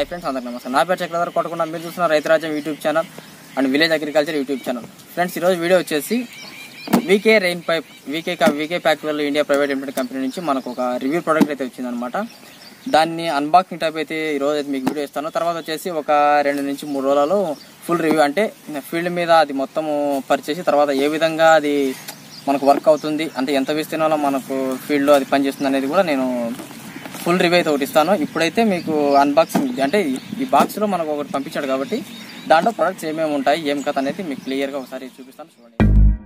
Hi friends అందరికీ నమస్తే నా పేరు చక్రధర్ కొట్టకుండా మీరు చూస్తున్న రైతురాజ్యం YouTube channel and village agriculture YouTube channel friends ఈరోజు వీడియో వచ్చేసి V K rain pipe V K V K Packwell India private limited company నుంచి మనకు ఒక రివ్యూ ప్రోడక్ట్ అయితే వచ్చిందనమాట దాన్ని అన్బాక్సింగ్ టైప్ అయితే ఈ రోజు అయితే మీకు వీడియో ఇస్తాను తర్వాత వచ్చేసి ఒక రెండు నుంచి మూడు రోజులలో ఫుల్ రివ్యూ అంటే ఫీల్డ్ మీద అది మొత్తం పరిచేసి తర్వాత ఏ విధంగా అది మనకు వర్క్ అవుతుంది అంటే ఎంత విస్తీర్ణంలో మనకు ఫీల్డ్లో అది పనిచేస్తుంది అనేది కూడా నేను ఫుల్ రివ్యూ అయితే ఒకటి ఇస్తాను ఇప్పుడైతే మీకు అన్బాక్సింగ్ అంటే ఈ బాక్స్లో మనకు ఒకటి పంపించాడు కాబట్టి దాంట్లో ప్రొడక్ట్స్ ఏమేమి ఉంటాయి ఏం కథ అనేది మీకు క్లియర్గా ఒకసారి చూపిస్తాను చూడండి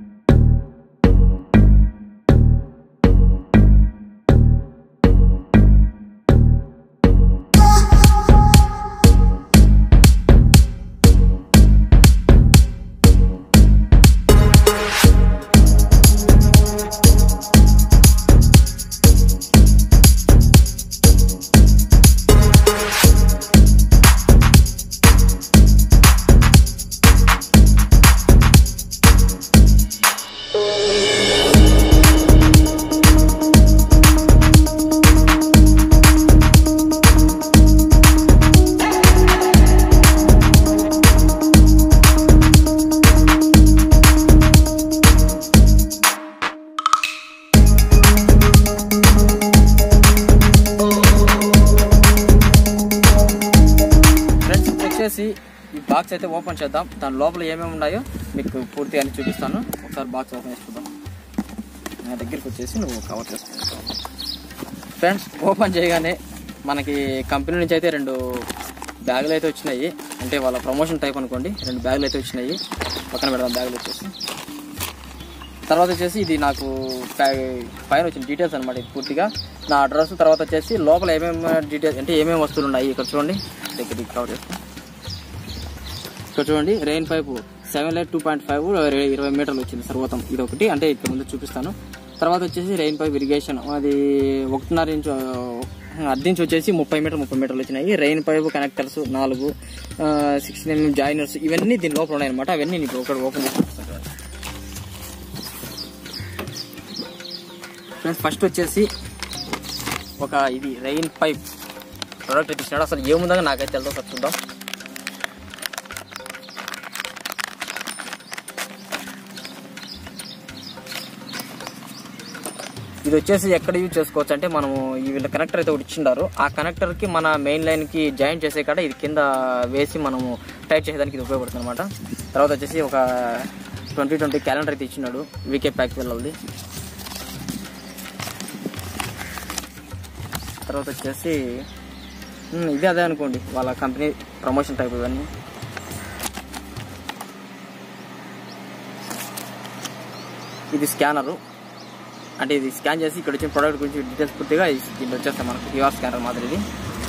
ఫ్రెండ్స్ ఇప్పుడు వచ్చేసి ఈ బాక్స్ అయితే ఓపెన్ చేద్దాం దాని లోపల ఏమేమి ఉన్నాయో మీకు పూర్తిగా అన్ని చూపిస్తాను ఒకసారి బాక్స్ ఓపెన్ చేసి చూద్దాం నా దగ్గరికి వచ్చేసి నువ్వు కవర్ చేసుకుంటావు ఫ్రెండ్స్ ఓపెన్ చేయగానే మనకి కంపెనీ నుంచి అయితే రెండు బ్యాగులు అయితే వచ్చినాయి అంటే వాళ్ళ ప్రమోషన్ టైప్ అనుకోండి రెండు బ్యాగులు అయితే వచ్చినాయి పక్కన పెడదాం బ్యాగులు వచ్చేసి తర్వాత వచ్చేసి ఇది నాకు పై- పైన వచ్చిన డీటెయిల్స్ అనమాట ఇది పూర్తిగా నా అడ్రస్ తర్వాత వచ్చేసి లోపల ఏమేమి డీటెయిల్స్ అంటే ఏమేమి వస్తువులు ఉన్నాయి ఇక్కడ చూడండి దగ్గర కవర్ చేస్తాం ఇక్కడ చూడండి rain pipe seven light two point five ఇరవై మీటర్లు వచ్చింది సర్వతం ఇది ఒకటి అంటే ఇక్కడ ముందు చూపిస్తాను తర్వాత వచ్చేసి రెయిన్ పైప్ ఇరిగేషన్ అది ఒకటిన్నర ఇంచు అర్ధించి వచ్చేసి ముప్పై మీటర్ ముప్పై మీటర్లు వచ్చినాయి రెయిన్ పైప్ కనెక్టర్స్ నాలుగు సిక్స్టీన్ ఎంఎం జాయినర్స్ ఇవన్నీ దీని లోపల ఉన్నాయన్నమాట అవన్నీ నీకు ఒకటి ఓపెన్ చేసి చూపిస్తాను చూడండి. ఫ్రెండ్స్ ఫస్ట్ వచ్చేసి ఒక ఇది రెయిన్ పైప్ ప్రోడక్ట్ అయితే ఇచ్చినాడు అసలు ఏముందో నాకైతే తెలుదో ఒకసారి చూద్దాం ఇది వచ్చేసి ఎక్కడ యూజ్ చేసుకోవచ్చు అంటే మనము ఈ వీళ్ళ కనెక్టర్ అయితే ఒకటి ఇచ్చిండారు ఆ కనెక్టర్ కి మన మెయిన్ లైన్ కి జాయిన్ చేసే కాడ ఇది కింద వేసి మనము టైట్ చేసేదానికి ఇది ఉపయోగపడుతుంది అనమాట తర్వాత వచ్చేసి ఒక ట్వంటీ ట్వంటీ క్యాలెండర్ అయితే ఇచ్చినాడు వీకే ప్యాక్ వెళ్ళాలి తర్వాత వచ్చేసి ఉమ్, ఇదే అదే అనుకోండి వాళ్ళ కంపెనీ ప్రమోషన్ టైప్ ఇవన్నీ ఇది స్కానరు అంటే ఇది స్కాన్ చేసి ఇక్కడ వచ్చిన ప్రోడక్ట్ గురించి డీటెయిల్స్ పూర్తిగా ఇది- దీంట్లో వచ్చేస్తాయి మనకు క్యూఆర్ స్కానర్ మాదిరి ఇది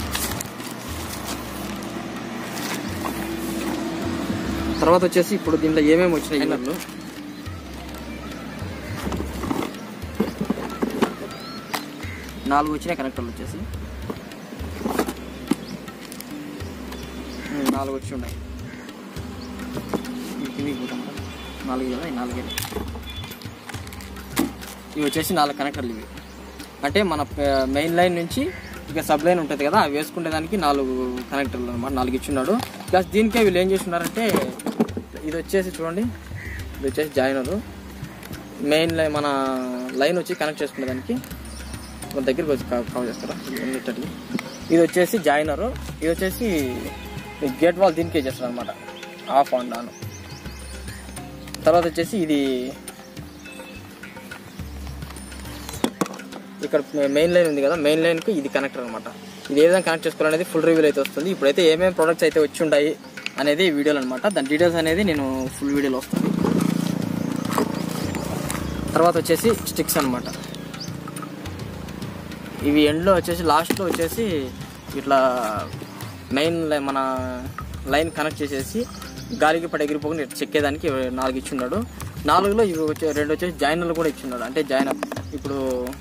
తర్వాత వచ్చేసి ఇప్పుడు దీంట్లో ఏమేమి వచ్చినాయి ఇన్నర్లు నాలుగు వచ్చినాయి కనెక్టర్లు వచ్చేసి ఉమ్, నాలుగు వచ్చి ఉన్నాయి ఈ కిందికి పోతాం కదా. నాలుగు కదా ఈ నాలుగే ఇవి వచ్చేసి నాలుగు కనెక్టర్లు ఇవి అంటే మన ప- మెయిన్ లైన్ నుంచి ఇక సబ్ లైన్ ఉంటుంది కదా అవి వేసుకునే దానికి నాలుగు కనెక్టర్లు అనమాట నాలుగు ఇచ్చున్నాడు ప్లస్ దీనికే వీళ్ళు ఏం చేస్తున్నారంటే ఇది వచ్చేసి చూడండి ఇది వచ్చేసి జాయినరు మెయిన్ లైన్ మన లైన్ వచ్చి కనెక్ట్ చేసుకునే దానికి మన దగ్గరికి వచ్చి కవ- కవర్ చేస్తారా ఉన్నట్టు ఇది వచ్చేసి జాయినరు ఇది వచ్చేసి గేట్ వాల్ దీనికే చేస్తారు అనమాట ఆఫ్ ఆన్ ఆన్ తర్వాత వచ్చేసి ఇది ఇక్కడ మెయిన్ లైన్ ఉంది కదా మెయిన్ లైన్కి ఇది కనెక్టర్ అనమాట ఇది ఏ విధంగా కనెక్ట్ చేసుకోవాలనేది ఫుల్ రివ్యూలు అయితే వస్తుంది ఇప్పుడైతే ఏమేమి ప్రొడక్ట్స్ అయితే వచ్చి ఉంటాయి అనేది వీడియోలో అనమాట దాని డీటెయిల్స్ అనేది నేను ఫుల్ వీడియోలో వస్తుంది తర్వాత వచ్చేసి స్టిక్స్ అనమాట ఇవి ఎండ్లో వచ్చేసి లాస్ట్లో వచ్చేసి ఇట్లా మెయిన్ లై- మన లైన్ కనెక్ట్ చేసేసి గాలికి పడి ఎగిరిపోకుండా ఇట్లా చెక్కేదానికి ఇవి నాలుగు ఇచ్చున్నాడు నాలుగులో ఇవి వచ్చే రెండు వచ్చేసి జాయినర్లు కూడా ఇచ్చున్నాడు అంటే జాయినర్ ఇప్పుడు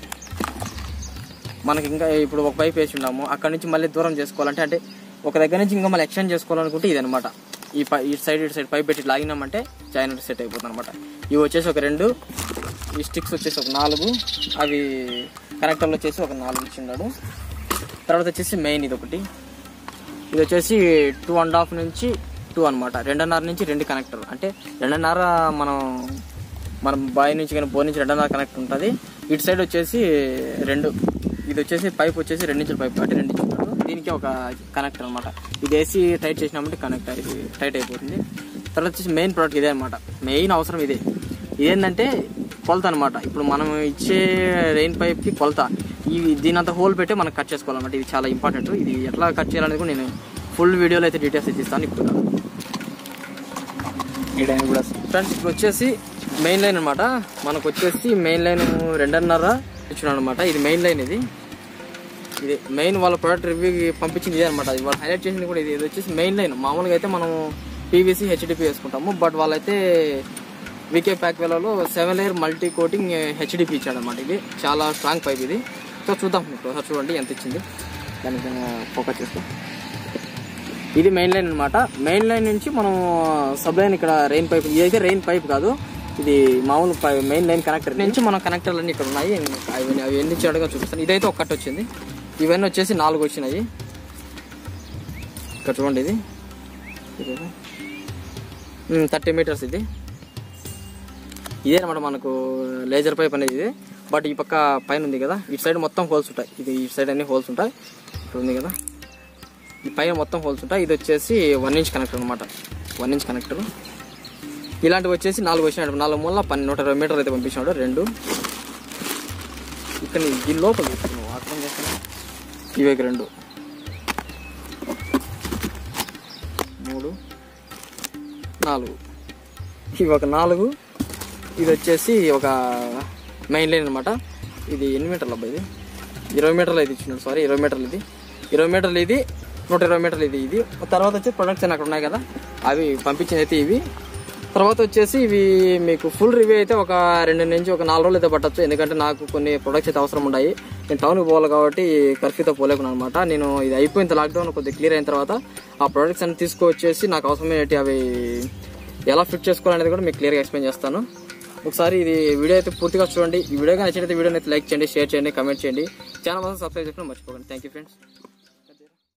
మనకి ఇంకా ఇప్పుడు ఒక పైప్ వేసి ఉన్నాము అక్కడ నుంచి మళ్ళీ దూరం చేసుకోవాలంటే అంటే ఒక దగ్గర నుంచి ఇంకా మళ్ళీ ఎక్స్టెండ్ చేసుకోవాలనుకుంటే ఇది అనమాట ఈ పై ఈ సైడ్ ఇటు సైడ్ పైప్ పెట్టి లాగినామంటే జాయినర్ సెట్ అయిపోతుంది అనమాట ఇవి వచ్చేసి ఒక రెండు ఈ స్టిక్స్ వచ్చేసి ఒక నాలుగు అవి కనెక్టర్లు వచ్చేసి ఒక నాలుగు ఇచ్చిన్నాడు తర్వాత వచ్చేసి మెయిన్ ఇది ఒకటి ఇది వచ్చేసి టూ అండ్ హాఫ్ నుంచి టూ అనమాట రెండున్నర నుంచి రెండు కనెక్టర్ అంటే రెండున్నర మనం మనం బాయ్ నుంచి కానీ బోర్ నుంచి రెండున్నర కనెక్ట్ ఉంటుంది ఇటు సైడ్ వచ్చేసి రెండు ఇది వచ్చేసి పైప్ వచ్చేసి రెండు ఇంచుల పైప్ అంటే రెండు ఇంచులు దీనికి ఒక కనెక్టర్ అనమాట ఇది వేసి టైట్ చేసినామంటే కనెక్ట్ ఇది టైట్ అయిపోతుంది తర్వాత వచ్చేసి మెయిన్ ప్రోడక్ట్ ఇదే అనమాట మెయిన్ అవసరం ఇదే ఇదేంటంటే కొలత అనమాట ఇప్పుడు మనం ఇచ్చే రెయిన్ పైప్కి కొలత ఈ దీని అంతా హోల్ పెట్టి మనం కట్ చేసుకోవాలన్నమాట ఇది చాలా ఇంపార్టెంట్ ఇది ఎట్లా కట్ చేయాలనేది కూడా నేను ఫుల్ వీడియోలో అయితే డీటెయిల్స్ ఇచ్చిస్తాను ఇప్పుడు కాదు. ఈ టైం కూడా ఫ్రెండ్స్ ఇప్పుడు వచ్చేసి మెయిన్ లైన్ అనమాట మనకు వచ్చేసి మెయిన్ లైన్ రెండున్నర ఇచ్చిన అనమాట ఇది మెయిన్ లైన్ ఇది ఇది మెయిన్ వాళ్ళ ప్రోడక్ట్ రివ్యూకి పంపించింది ఇదే అనమాట ఇది వాళ్ళు హైలైట్ చేసింది కూడా ఇది ఇది వచ్చేసి మెయిన్ లైన్ మామూలుగా అయితే మనం పీవీసీ హెచ్డిపి వేసుకుంటాము బట్ వాళ్ళైతే వికే ప్యాక్ వేలలో seven layer multi coating HDP ఇచ్చాడు అనమాట ఇది చాలా స్ట్రాంగ్ పైప్ ఇది సో చూద్దాం ఇప్పుడు ఒకసారి చూడండి ఎంత ఇచ్చింది దానికి ఫోకస్ చేస్తాం ఇది మెయిన్ లైన్ అనమాట మెయిన్ లైన్ నుంచి మనం సబ్ లైన్ ఇక్కడ రెయిన్ పైప్ ఇదైతే రెయిన్ పైప్ కాదు ఇది మామూలు పై- మెయిన్ లైన్ కనెక్టర్ నుంచి మన కనెక్టర్లు అన్ని ఇక్కడ ఉన్నాయి అవి అవి ఎన్ని ఇచ్చాడుగా చూపిస్తాను ఇదైతే ఒక్కటి వచ్చింది ఇవన్నీ వచ్చేసి నాలుగు వచ్చినాయి ఇక్కడ చూడండి ఇది థర్టీ మీటర్స్ ఇది ఇదే అనమాట మనకు లేజర్ పైప్ అనేది ఇది బట్ ఈ పక్క పైన ఉంది కదా ఇటు సైడ్ మొత్తం హోల్స్ ఉంటాయి ఇది ఇటు సైడ్ అన్ని హోల్స్ ఉంటాయి ఇక్కడ ఉంది కదా ఈ పైన మొత్తం హోల్స్ ఉంటాయి ఇది వచ్చేసి వన్ ఇంచ్ కనెక్టర్ అనమాట వన్ ఇంచ్ కనెక్టర్ ఇలాంటివి వచ్చేసి నాలుగు వచ్చినాడు నాలుగు మూల పన్నెండు నూట ఇరవై మీటర్లు అయితే పంపించాడు రెండు ఇక్కడ నీ- దీని లోపల తీసుకున్నావు అర్థం చేస్తున్నా ఇవి ఒక రెండు మూడు నాలుగు ఇవి ఒక నాలుగు ఇది వచ్చేసి ఒక మెయిన్ లైన్ అనమాట ఇది ఎన్ని మీటర్లు అబ్బా ఇది ఇరవై మీటర్లు ఇది ఇచ్చినాడు సారీ ఇరవై మీటర్లు ఇది ఇరవై మీటర్లు ఇది నూట ఇరవై మీటర్లు ఇది ఇది తర్వాత వచ్చి ప్రొడక్ట్స్ అన్ని అక్కడ ఉన్నాయి కదా అవి పంపించింది అయితే ఇవి తర్వాత వచ్చేసి ఇవి మీకు ఫుల్ రివ్యూ అయితే ఒక రెండు నుంచి ఒక నాలుగు రోజులు అయితే పట్టచ్చు ఎందుకంటే నాకు కొన్ని ప్రొడక్ట్స్ అయితే అవసరం ఉన్నాయి నేను టౌన్కి పోవాలి కాబట్టి కర్ఫ్యూతో పోలేకున్నాను అనమాట నేను ఇది అయిపోయిన లాక్డౌన్ కొద్దిగా క్లియర్ అయిన తర్వాత ఆ ప్రొడక్ట్స్ అన్ని తీసుకొచ్చేసి నాకు అవసరమైనవి అవి ఎలా ఫిట్ చేసుకోవాలనేది కూడా మీకు క్లియర్గా ఎక్స్ప్లెయిన్ చేస్తాను ఒకసారి ఇది వీడియో అయితే పూర్తిగా చూడండి ఈ వీడియో నచ్చినైతే వీడియోని అయితే లైక్ చేయండి షేర్ చేయండి కమెంట్ చేయండి ఛానల్ మాత్రం సబ్స్క్రైబ్ చేసుకోవడం మర్చిపోకండి థ్యాంక్ యూ ఫ్రెండ్స్